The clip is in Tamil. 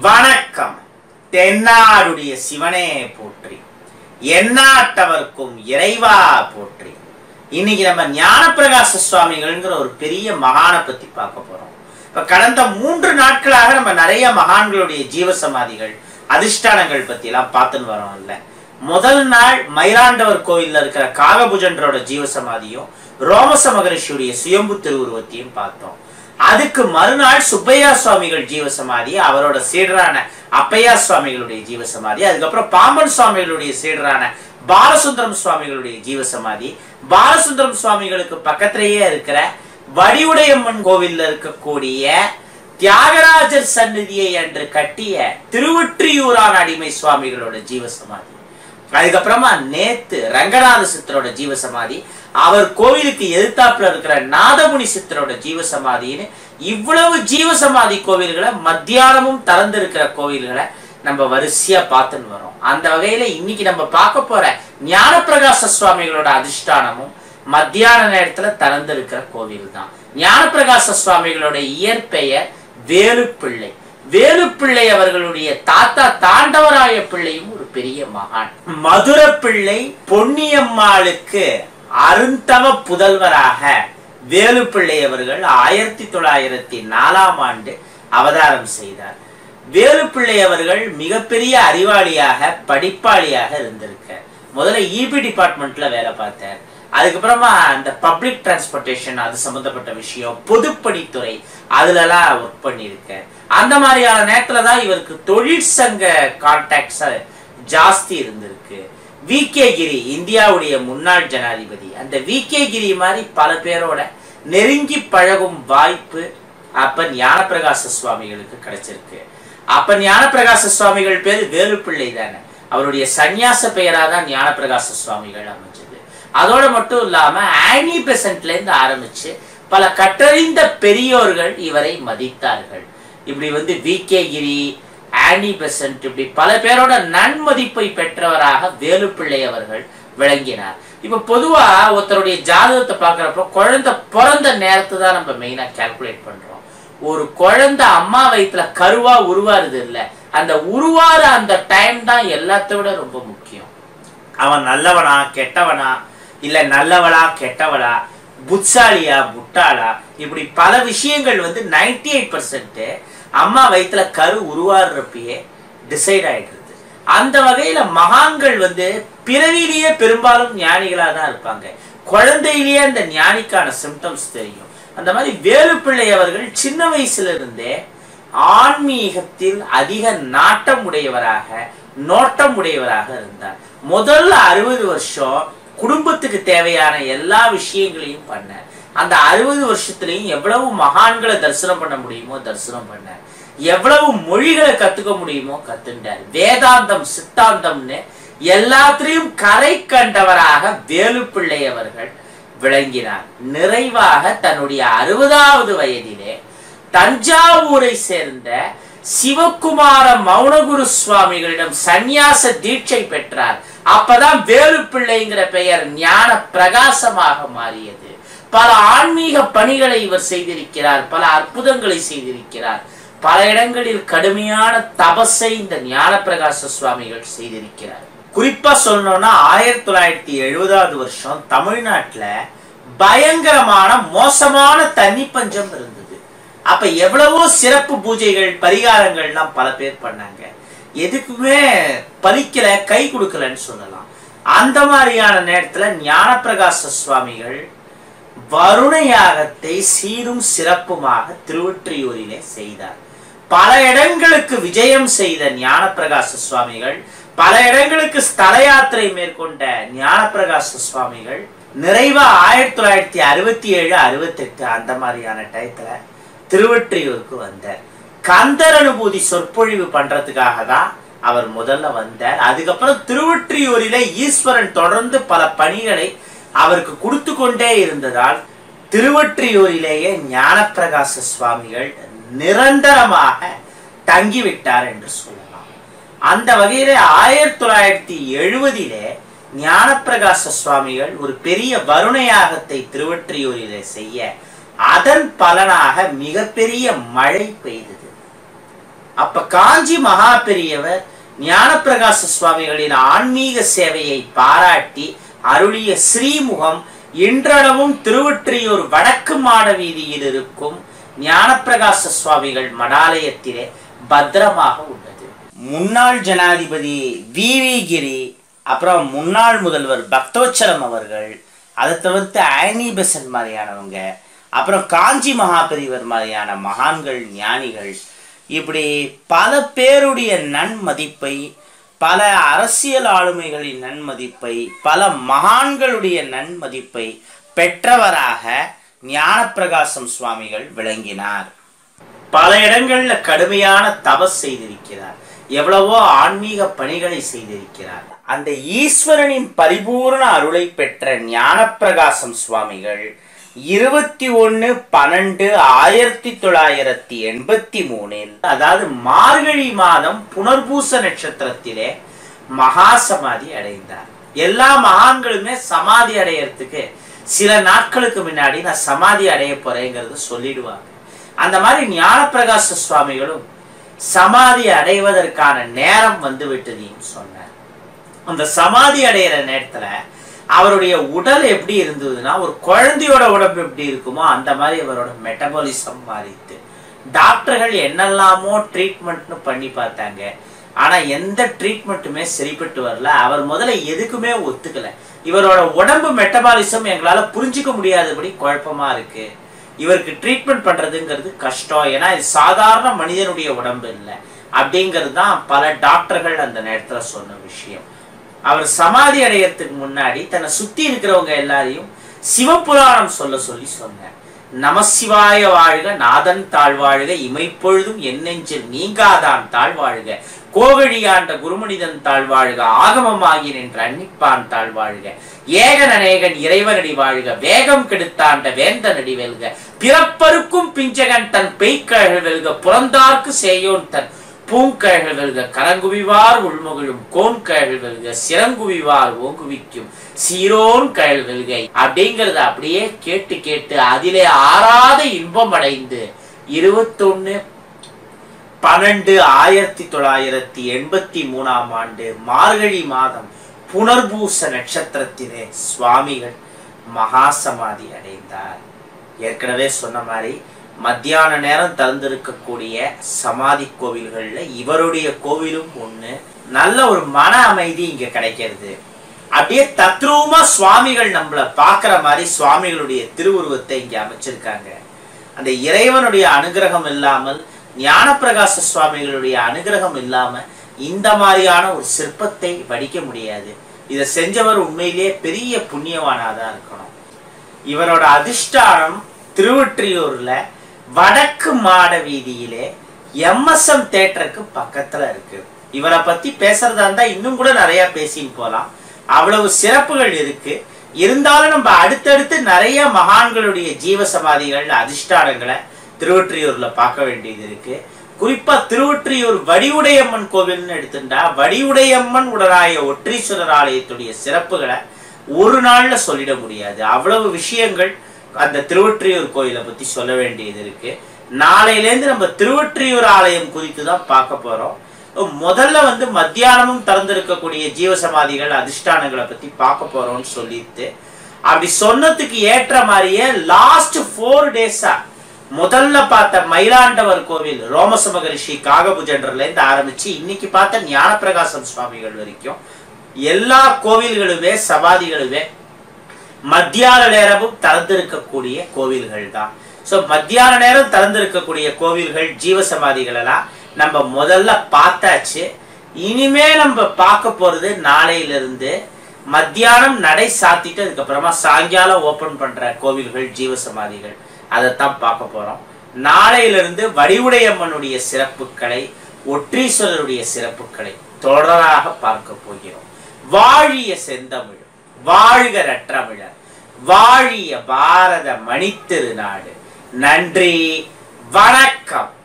வணக்கம் தென்னாடுடைய சிவனே போற்றி எந்நாட்டவர்க்கும் இறைவா போற்றி இன்னைக்கு நம்ம ஞானப்பிரகாச சுவாமிகள்ங்கிற ஒரு பெரிய மகானை பத்தி பார்க்க போறோம் இப்ப கடந்த மூன்று நாட்களாக நம்ம நிறைய மகான்களுடைய ஜீவசமாதிகள் அதிஷ்டானங்கள் பத்தி எல்லாம் பார்த்துன்னு வரோம்ல முதல் நாள் மயிலாண்டவர் கோயில்ல இருக்கிற காகபுஜன்றோட ஜீவசமாதியும் ரோமச மகரிஷியுடைய சுயம்பு திருவுருவத்தையும் பார்த்தோம் அதுக்கு மறுநாள் சுப்பையா சுவாமிகள் ஜீவசமாதி அவரோட சீடரான அப்பையா சுவாமிகளுடைய ஜீவசமாதி அதுக்கப்புறம் பாம்பன் சுவாமிகளுடைய சீடரான பாலசுந்தரம் சுவாமிகளுடைய ஜீவசமாதி பாலசுந்தரம் சுவாமிகளுக்கு பக்கத்திலேயே இருக்கிற வடிவுடையம்மன் கோவில்ல இருக்கக்கூடிய தியாகராஜர் சந்நிதியை அன்று கட்டிய திருவொற்றியூரான் அடிமை சுவாமிகளோட ஜீவசமாதி அதுக்கப்புறமா நேத்து ரங்கநாத சித்தரோட ஜீவசமாதி அவர் கோவிலுக்கு எதிர்த்தாப்புல இருக்கிற நாதமுனி சித்தரோட ஜீவசமாதின்னு இவ்வளவு ஜீவசமாதி கோவில்களை மத்தியானமும் திறந்திருக்கிற கோவில்களை நம்ம வரிசையா பார்த்துன்னு வரோம் அந்த வகையில இன்னைக்கு நம்ம பார்க்க போற ஞானப்பிரகாச சுவாமிகளோட அதிஷ்டானமும் மத்தியான நேரத்துல திறந்திருக்கிற கோவில் தான் ஞானப்பிரகாச சுவாமிகளோட இயற்பெயர் வேலுப்பிள்ளை வேலுப்பிள்ளை அவர்களுடைய தாத்தா தாண்டவராய பிள்ளையும் ஒரு பெரிய மகான் மதுர பிள்ளை பொன்னியம்மாளுக்கு அருந்தவ புதல்வராக வேலுப்பிள்ளை அவர்கள் ஆயிரத்தி தொள்ளாயிரத்தி நாலாம் ஆண்டு அவதாரம் செய்தார் வேலுப்பிள்ளை அவர்கள் மிகப்பெரிய அறிவாளியாக படிப்பாளியாக இருந்திருக்கார் முதல்ல இபி டிபார்ட்மெண்ட்ல வேலை பார்த்தார் அதுக்கப்புறமா அந்த பப்ளிக் டிரான்ஸ்போர்ட்டேஷன் அது சம்பந்தப்பட்ட விஷயம் பொதுப்பணித்துறை அதுலலாம் ஒர்க் பண்ணியிருக்கார் அந்த மாதிரியான நேரத்துல தான் இவருக்கு தொழிற்சங்க கான்டாக்ட்ஸ் ஜாஸ்தி இருந்திருக்கு வி கே கிரி இந்தியாவுடைய முன்னாள் ஜனாதிபதி அந்த வி கே கிரி மாதிரி பல பேரோட நெருங்கி பழகும் வாய்ப்பு அப்ப ஞானப்பிரகாச சுவாமிகளுக்கு கிடைச்சிருக்கு அப்ப ஞானப்பிரகாச சுவாமிகள் பேர் வேலுப்பிள்ளை தானே அவருடைய சந்நியாச பெயரா தான் ஞானப்பிரகாச சுவாமிகள் அமைஞ்சது அதோட மட்டும் இல்லாம ஆனி பெசன்ட்ல இருந்து ஆரம்பிச்சு பல கற்றறிந்த பெரியோர்கள் இவரை மதித்தார்கள் இப்படி வந்து V K Giri Annie Besant இப்படி பல பேரோட நன்மதிப்பை பெற்றவராக வேலுப்பிள்ளை அவர்கள் விளங்கினார் இப்ப பொதுவா ஒருத்தருடைய ஜாதகத்தை பாக்குறப்போ குழந்தை பிறந்த நேரத்தை தான் நம்ம மெயினா கால்குலேட் பண்றோம் ஒரு குழந்தை அம்மா வயிற்றுல கருவா உருவாருது இல்ல அந்த உருவார அந்த டைம் தான் எல்லாத்த விட ரொம்ப முக்கியம் அவன் நல்லவனா கெட்டவனா இல்ல நல்லவளா கெட்டவளா புட்சாலியா புட்டாளா இப்படி பல விஷயங்கள் வந்து நைன்டி எயிட் பர்சன்ட் அம்மா வயிற்றுல கரு உருவாடுறப்பயே டிசைட் ஆயிடுறது அந்த வகையில மகான்கள் வந்து பிறவிலேயே பெரும்பாலும் ஞானிகளா தான் இருப்பாங்க குழந்தையிலேயே அந்த ஞானிக்கான சிம்டம்ஸ் தெரியும் அந்த மாதிரி வேலுப்பிள்ளை அவர்கள் சின்ன வயசுல இருந்தே ஆன்மீகத்தில் அதிக நாட்டம் உடையவராக நோட்டம் உடையவராக இருந்தார் முதல்ல அறுபது வருஷம் குடும்பத்துக்கு தேவையான எல்லா விஷயங்களையும் பண்ணார் அந்த அறுபது வருஷத்துலயும் எவ்வளவு மகான்களை தரிசனம் பண்ண முடியுமோ தரிசனம் பண்ணார் எவ்வளவு மொழிகளை கத்துக்க முடியுமோ கத்துண்டார் வேதாந்தம் சித்தாந்தம்னு எல்லாத்திலையும் கரை கண்டவராக வேலுப்பிள்ளை அவர்கள் விளங்கினார் நிறைவாக தன்னுடைய அறுபதாவது வயதிலே தஞ்சாவூரை சேர்ந்த சிவகுமார மௌனகுரு சுவாமிகளிடம் சந்நியாச தீட்சை பெற்றார் அப்பதான் வேலுப்பிள்ளைங்கிற பெயர் ஞான பிரகாசமாக மாறியது பல ஆன்மீக பணிகளை இவர் செய்திருக்கிறார் பல அற்புதங்களை செய்திருக்கிறார் பல இடங்களில் கடுமையான தபஸை இந்த ஞான பிரகாச சுவாமிகள் செய்திருக்கிறார் குறிப்பா சொல்லணும்னா ஆயிரத்தி தொள்ளாயிரத்தி எழுபதாவது வருஷம் தமிழ்நாட்டுல பயங்கரமான மோசமான தண்ணி பஞ்சம் இருந்தது அப்ப எவ்வளவோ சிறப்பு பூஜைகள் பரிகாரங்கள்லாம் பல பேர் பண்ணாங்க எதுக்குமே பலிக்கல கை கொடுக்கலன்னு சொல்லலாம் அந்த மாதிரியான நேரத்துல ஞானப்பிரகாச சுவாமிகள் வருண யாகத்தை சீரும் சிறப்புமாக திருவொற்றியூரிலே செய்தார் பல இடங்களுக்கு விஜயம் செய்த ஞானப்பிரகாச சுவாமிகள் பல இடங்களுக்கு ஸ்தல யாத்திரை மேற்கொண்ட ஞானப்பிரகாச சுவாமிகள் நிறைவா ஆயிரத்தி தொள்ளாயிரத்தி அறுபத்தி ஏழு அறுபத்தி எட்டு அந்த மாதிரியான டயத்துல திருவொற்றியூருக்கு வந்தார் கந்தர் அனுபூதி சொற்பொழிவு பண்றதுக்காக தான் அவர் முதல்ல வந்தார் அதுக்கப்புறம் திருவொற்றியூரிலே ஈஸ்வரன் தொடர்ந்து பல பணிகளை அவருக்கு கொடுத்து கொண்டே இருந்ததால் திருவொற்றியூரிலேயே ஞானப்பிரகாச சுவாமிகள் நிரந்தரமாக தங்கிவிட்டார் என்று சொல்லலாம் அந்த வகையில ஆயிரத்தி தொள்ளாயிரத்தி எழுபதிலே ஞானப்பிரகாச சுவாமிகள் ஒரு பெரிய வருண யாகத்தை திருவொற்றியூரிலே செய்ய அதன் பலனாக மிகப்பெரிய மழை பெய்தது அப்ப காஞ்சி மகா பெரியவர் ஞானப்பிரகாச சுவாமிகளின் ஆன்மீக சேவையை பாராட்டி அருளிய ஸ்ரீமுகம் இன்றளவும் திருவொற்றியூர் வடக்கு மாட வீதியில் இருக்கும் ஞானப்பிரகாச சுவாமிகள் மடாலயத்திலே பத்திரமாக உள்ளது முன்னாள் ஜனாதிபதி வி வி கிரி அப்புறம் முன்னாள் முதல்வர் பக்தோச்சலம் அவர்கள் அதை தவிர்த்து ஆனி பெசன்ட் மாதிரியானவங்க அப்புறம் காஞ்சி மகாபெரிவர் மாதிரியான மகான்கள் ஞானிகள் இப்படி பல பேருடைய நன்மதிப்பை பல அரசியல் ஆளுமைகளின் நன்மதிப்பை பல மகான்களுடைய நன்மதிப்பை பெற்றவராக ஞானப்பிரகாசம் சுவாமிகள் விளங்கினார் பல இடங்கள்ல கடுமையான தபஸ் செய்திருக்கிறார் எவ்வளவோ ஆன்மீக பணிகளை செய்திருக்கிறார் அந்த ஈஸ்வரனின் பரிபூர்ண அருளை பெற்ற ஞானப்பிரகாசம் சுவாமிகள் இருபத்தி ஒன்னு பன்னெண்டு ஆயிரத்தி தொள்ளாயிரத்தி எண்பத்தி மூணில் அதாவது மார்கழி மாதம் புனர்பூச நட்சத்திரத்திலே மகா சமாதி அடைந்தார் எல்லா மகான்களுமே சமாதி அடையறதுக்கு சில நாட்களுக்கு முன்னாடி நான் சமாதி அடைய போறேங்கிறது சொல்லிடுவாங்க அந்த மாதிரி ஞானப்பிரகாச சுவாமிகளும் சமாதி அடைவதற்கான நேரம் வந்து விட்டதையும் சொன்னார் அந்த சமாதி அடையிற நேரத்துல அவருடைய உடல் எப்படி இருந்ததுன்னா ஒரு குழந்தையோட உடம்பு எப்படி இருக்குமோ அந்த மாதிரி அவரோட மெட்டபாலிசம் மாறித்து டாக்டர்கள் என்னெல்லாமோ ட்ரீட்மெண்ட்னு பண்ணி பார்த்தாங்க ஆனா எந்த ட்ரீட்மெண்ட்டுமே சரிப்பட்டு வரல அவர் முதல்ல எதுக்குமே ஒத்துக்கல இவரோட உடம்பு மெட்டபாலிசம் எங்களால புரிஞ்சுக்க முடியாதபடி குழப்பமா இருக்கு இவருக்கு ட்ரீட்மெண்ட் பண்றதுங்கிறது கஷ்டம் ஏன்னா இது சாதாரண மனிதனுடைய உடம்பு இல்லை அப்படிங்கிறது தான் பல டாக்டர்கள் அந்த நேரத்துல சொன்ன விஷயம் அவர் சமாதி அடையறதுக்கு முன்னாடி தன்னை சுத்தி இருக்கிறவங்க எல்லாரையும் சிவபுராணம் சொல்ல சொல்லி சொன்னார் நமசிவாய வாழ்க நாதன் தாழ்வாழ்க இமைப்பொழுதும் என் நெஞ்சில் நீங்காதான் தாழ்வாழ்க கோகழியாண்ட குருமனிதன் தாழ்வாழ்க ஆகமமாகி நின்ற அன்னிப்பான் தாழ்வாழ்க ஏகன் அநேகன் இறைவனடி வாழ்க வேகம் கெடுத்தாண்ட வேந்தனடி வெல்க பிறப்பருக்கும் பிஞ்சகன் தன் பெய்க்கழல் வெல்க புறந்தார்க்கு சேயோன் தன் பூங்கழல் வெல்க கரங்குவிவார் உள்முகிழும் கோன் கழல் வெல்க சிறங்குவிவார் ஓங்குவிக்கும் சீரோன் கழல் வெல்கை அப்படிங்கறத அப்படியே கேட்டு கேட்டு அதிலே ஆறாத இன்பம் அடைந்து இருபத்தொன்னு பன்னெண்டு ஆயிரத்தி தொள்ளாயிரத்தி எண்பத்தி மூணாம் ஆண்டு மார்கழி மாதம் புனர்பூச நட்சத்திரத்திலே சுவாமிகள் மகா சமாதி அடைந்தார் ஏற்கனவே சொன்ன மாதிரி மத்தியான நேரம் திறந்திருக்கக்கூடிய சமாதி கோவில்கள்ல இவருடைய கோவிலும் ஒண்ணு நல்ல ஒரு மன அமைதி இங்க கிடைக்கிறது அப்படியே தத்ரூபமா சுவாமிகள் நம்மள பாக்குற மாதிரி சுவாமிகளுடைய திருவுருவத்தை இங்க அமைச்சிருக்காங்க அந்த இறைவனுடைய அனுகிரகம் இல்லாமல் ஞானப்பிரகாச சுவாமிகளுடைய அனுகிரகம் இல்லாம இந்த மாதிரியான ஒரு சிற்பத்தை வடிக்க முடியாது இதை செஞ்சவர் உண்மையிலேயே பெரிய புண்ணியவானாதான் இருக்கணும் இவரோட அதிஷ்டானம் திருவொற்றியூர்ல வடக்கு மாட வீதியிலே எம்எஸ்எம் தேட்டருக்கு பக்கத்துல இருக்கு இவரை பத்தி பேசுறதா இருந்தா இன்னும் கூட நிறைய பேசின்னு போலாம் அவ்வளவு சிறப்புகள் இருக்கு இருந்தாலும் நம்ம அடுத்தடுத்து நிறைய மகான்களுடைய ஜீவ சமாதிகள் அதிஷ்டானங்களை திருவொற்றியூர்ல பார்க்க வேண்டியது இருக்கு குறிப்பா திருவொற்றியூர் வடிவுடையம்மன் கோவில்னு எடுத்துட்டா வடிவுடையம்மன் உடனாய ஒற்றீஸ்வரர் ஆலயத்துடைய சிறப்புகளை ஒரு நாள்ல சொல்லிட முடியாது அவ்வளவு விஷயங்கள் அந்த திருவொற்றியூர் கோயிலை பத்தி சொல்ல வேண்டியது இருக்கு நாளையிலேருந்து நம்ம திருவொற்றியூர் ஆலயம் குறித்து தான் பார்க்க போறோம் முதல்ல வந்து மத்தியானமும் திறந்திருக்கக்கூடிய ஜீவசமாதிகள் அதிஷ்டானங்களை பத்தி பார்க்க போறோம்னு சொல்லிட்டு அப்படி சொன்னதுக்கு ஏற்ற மாதிரியே லாஸ்ட் ஃபோர் டேஸா முதல்ல பார்த்த மயிலாண்டவர் கோவில் ரோமச மகரிஷி காகபுஜன்றர்ல இருந்து ஆரம்பிச்சு இன்னைக்கு பார்த்த ஞானப்பிரகாசம் சுவாமிகள் வரைக்கும் எல்லா கோவில்களுமே சமாதிகளுமே மத்தியான நேரமும் திறந்திருக்கக்கூடிய கோவில்கள் தான் ஸோ மத்தியான நேரம் திறந்திருக்கக்கூடிய கோவில்கள் ஜீவசமாதிகள் எல்லாம் நம்ம முதல்ல பார்த்தாச்சு இனிமே நம்ம பார்க்க போறது நாளையிலிருந்து மத்தியானம் நடை சாத்திட்டு அதுக்கப்புறமா சாயங்காலம் ஓபன் பண்ற கோவில்கள் ஜீவசமாதிகள் அதைத்தான் பார்க்க போறோம் நாளையிலிருந்து வடிவுடையம்மனுடைய சிறப்புகளை ஒற்றீஸ்வரருடைய சிறப்புகளை தொடராக பார்க்க போகிறோம் வாழிய செந்தமிழ் வாழ்க ரற்றமிழர் வாழிய பாரத மணித்திருநாடு நன்றி வணக்கம்